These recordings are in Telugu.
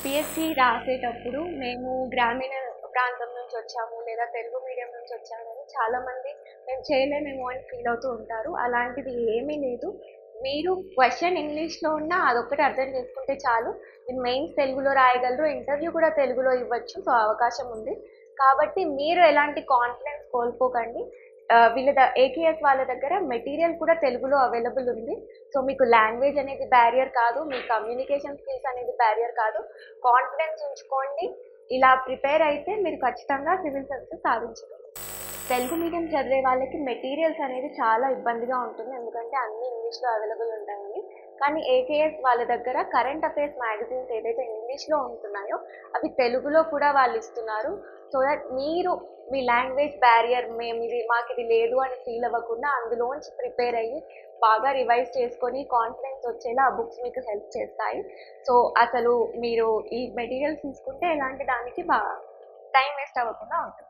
యూపీఎస్సి రాసేటప్పుడు మేము గ్రామీణ ప్రాంతం నుంచి వచ్చాము లేదా తెలుగు మీడియం నుంచి వచ్చామని చాలామంది మేము చేయలేమేమో అని ఫీల్ అవుతూ ఉంటారు అలాంటిది ఏమీ లేదు మీరు క్వశ్చన్ ఇంగ్లీష్లో ఉన్నా అదొక్కటి అర్థం చేసుకుంటే చాలు మీరు మెయిన్స్ తెలుగులో రాయగలరు ఇంటర్వ్యూ కూడా తెలుగులో ఇవ్వచ్చు సో అవకాశం ఉంది కాబట్టి మీరు ఎలాంటి కాన్ఫిడెన్స్ కోల్పోకండి ఆ, వీళ్ళ ద- ఏకేఎస్ వాళ్ళ దగ్గర మెటీరియల్ కూడా తెలుగులో అవైలబుల్ ఉంది సో మీకు లాంగ్వేజ్ అనేది బ్యారియర్ కాదు మీ కమ్యూనికేషన్ స్కిల్స్ అనేది బ్యారియర్ కాదు కాన్ఫిడెన్స్ ఉంచుకోండి ఇలా ప్రిపేర్ అయితే మీరు ఖచ్చితంగా సివిల్ సర్వీసెస్ సాధించగలరు తెలుగు మీడియం చదివే వాళ్ళకి మెటీరియల్స్ అనేది చాలా ఇబ్బందిగా ఉంటుంది ఎందుకంటే అన్ని ఇంగ్లీష్లో అవైలబుల్ ఉంటాయి కానీ ఏకేఎస్ వాళ్ళ దగ్గర కరెంట్ అఫైర్స్ మ్యాగజైన్స్ ఏదైతే ఇంగ్లీష్లో ఉంటున్నాయో అవి తెలుగులో కూడా వాళ్ళు ఇస్తున్నారు సో దట్ మీరు మీ లాంగ్వేజ్ బ్యారియర్ మేము ఇది మాకు ఇది లేదు అని ఫీల్ అవ్వకుండా అందులోంచి ప్రిపేర్ అయ్యి బాగా రివైజ్ చేసుకొని కాన్ఫిడెన్స్ వచ్చేలా ఆ బుక్స్ మీకు హెల్ప్ చేస్తాయి సో అసలు మీరు ఈ మెటీరియల్స్ తీసుకుంటే ఎలాంటి దానికి బాగా టైం వేస్ట్ అవ్వకుండా ఉంటుంది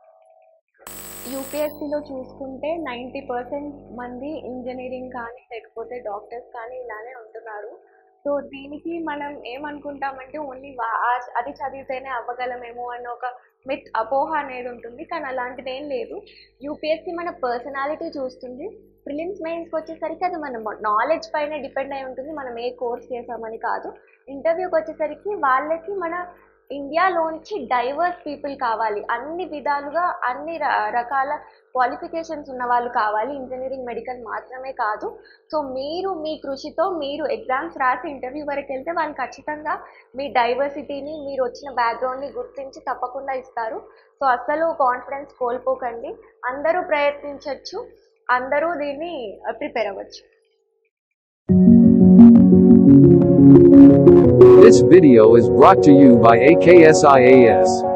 యూపీఎస్సీలో చూసుకుంటే నైంటీ పర్సెంట్ మంది ఇంజనీరింగ్ కానీ లేకపోతే డాక్టర్స్ కానీ ఇలానే ఉంటున్నారు సో దీనికి మనం ఏమనుకుంటామంటే ఓన్లీ అది చదివితేనే అవ్వగలమేమో అన్న ఒక మిత్ అపోహ అనేది ఉంటుంది కానీ అలాంటిది ఏం లేదు యూపీఎస్సీ మన పర్సనాలిటీ చూస్తుంది ప్రిలిమ్స్ మెయిన్స్కి వచ్చేసరికి అది మన నాలెడ్జ్ పైన డిపెండ్ అయి ఉంటుంది మనం ఏ కోర్స్ చేసామని కాదు ఇంటర్వ్యూకి వచ్చేసరికి వాళ్ళకి మన ఇండియాలోంచి డైవర్స్ పీపుల్ కావాలి అన్ని విధాలుగా అన్ని ర- రకాల క్వాలిఫికేషన్స్ ఉన్న వాళ్ళు కావాలి ఇంజనీరింగ్ మెడికల్ మాత్రమే కాదు సో మీరు మీ కృషితో మీరు ఎగ్జామ్స్ రాసి ఇంటర్వ్యూ వరకు వెళ్తే వాళ్ళు ఖచ్చితంగా మీ డైవర్సిటీని మీరు వచ్చిన బ్యాక్గ్రౌండ్ని గుర్తించి తప్పకుండా ఇస్తారు సో అస్సలు కాన్ఫిడెన్స్ కోల్పోకండి అందరూ ప్రయత్నించవచ్చు అందరూ దీన్ని ప్రిపేర్ అవ్వచ్చు This video is brought to you by AKSIAS.